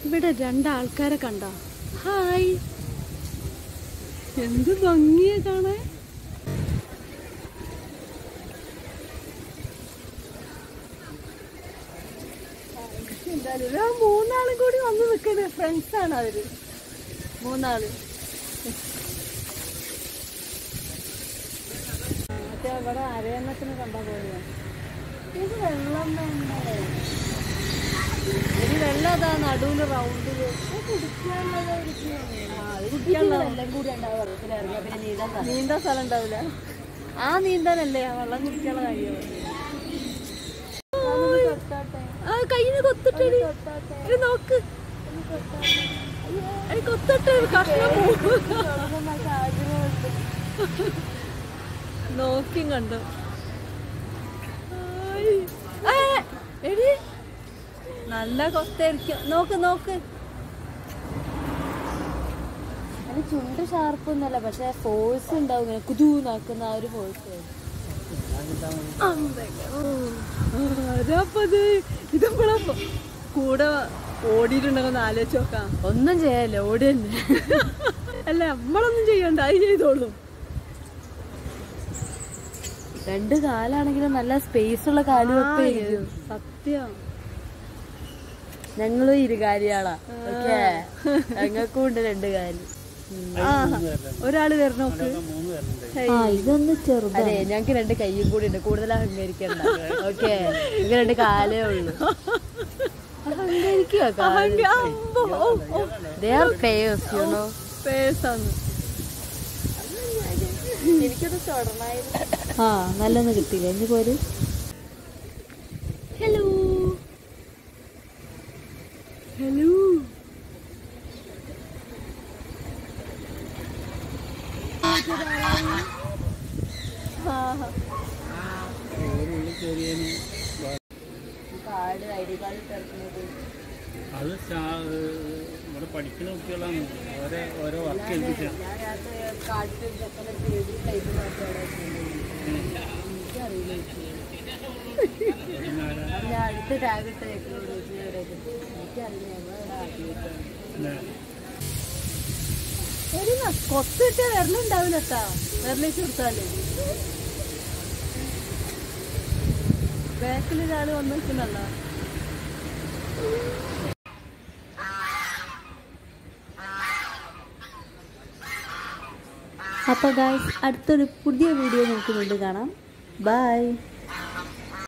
ഇവിടെ രണ്ടാൾക്കാരെ കണ്ട ഹായ് എന്ത് ഭംഗിയ കാണാൻ എന്തായാലും ആ മൂന്നാളും കൂടി വന്ന് നിൽക്കണേ ഫ്രണ്ട്സ് ആണ് അവര് മൂന്നാള് മറ്റേ അവിടെ അരയണ്ണത്തിന് കണ്ടാ പോലെയാ ഇത് വെള്ളം വേണ്ടേ ഒരു വെള്ളം അതാ നടുവില് റൗണ്ടില് നീന്താൻ സ്ഥലം ഉണ്ടാവില്ല ആ നീന്താനല്ലേ ആ വെള്ളം കുടിക്കാനുള്ള കാര്യം ആ കയ്യിന് കൊത്തിട്ടെ നോക്ക് എടി, കൊത്തിട്ട് ഒരു കഷ്ണം പോകും നോക്കിയും കണ്ടു ആയ്. ഏ, എടി നല്ല കൊത്തായിരിക്കും നോക്ക് നോക്ക് അത് ചുണ്ട് ഷാർപ്പൊന്നല്ല പക്ഷെ ഫോഴ്സ് ഉണ്ടാവും ഇങ്ങനെ കുതൂന്നാക്കുന്ന ആ ഒരു ഫോഴ്സ് അതാപ്പത് ഇതെപ്പോഴാ കൂടെ ഓടിയിട്ടുണ്ടെന്ന് ആലോചിച്ച് നോക്കാം ഒന്നും ചെയ്യാല്ല ഓടി തന്നെ അല്ല നമ്മളൊന്നും ചെയ്യണ്ട അത് ചെയ്തോളൂ രണ്ട് കാലാണെങ്കിലും നല്ല സ്പേസ് ഉള്ള കാല് വെപ്പായിരിക്കും സത്യം ഞങ്ങളും ഇരുകാലിയാളാ ഓക്കെ ഞങ്ങൾക്കും ഉണ്ട് രണ്ട് കാല് ഒരാള് വരണം നോക്ക് ഇതൊന്ന് ചെറുത് അതെ ഞങ്ങക്ക് രണ്ട് കൈയും കൂടി ഉണ്ട് കൂടുതൽ അഹങ്കരിക്കണ്ട ഓക്കെ ഞങ്ങൾക്ക് രണ്ട് കാലേ ഉള്ളൂ ആ നല്ലൊന്ന് കിട്ടിയില്ല ഇനി പോര് hello hello card I D card തിരക്കുന്നത് അത് ചാ- ഇവിടെ പഠിക്കുന്ന കുട്ടികളാണ് ഓരോ ഓരോ വർക്ക് ഏൽപ്പിച്ചാണ് ഞാൻ അതിനകത്ത് കാർഡ് ചെക്കനൊക്കെ എഴുതി ടൈപ്പ് നോക്കിയാണ് എനിക്കറിയില്ല അത് ഞാൻ അടുത്ത ടാഗ് ഇട്ട് വെക്കുന്നത് എനിക്കറിയില്ല ഞങ്ങളിവിടെ ആദ്യമായിട്ടാണ് ഒരു കൊത്തിട്ട് വരലുണ്ടാവില്ല കേട്ടാ വരലേച്ച് കൊടുത്താല് ബാക്കിൽ ഒരാള് വന്ന് നിൽക്കുന്നല്ലോ അപ്പോൾ ഗായ്സ് അടുത്തൊരു പുതിയ വീഡിയോ നമുക്ക് വീണ്ടും കാണാം ബൈ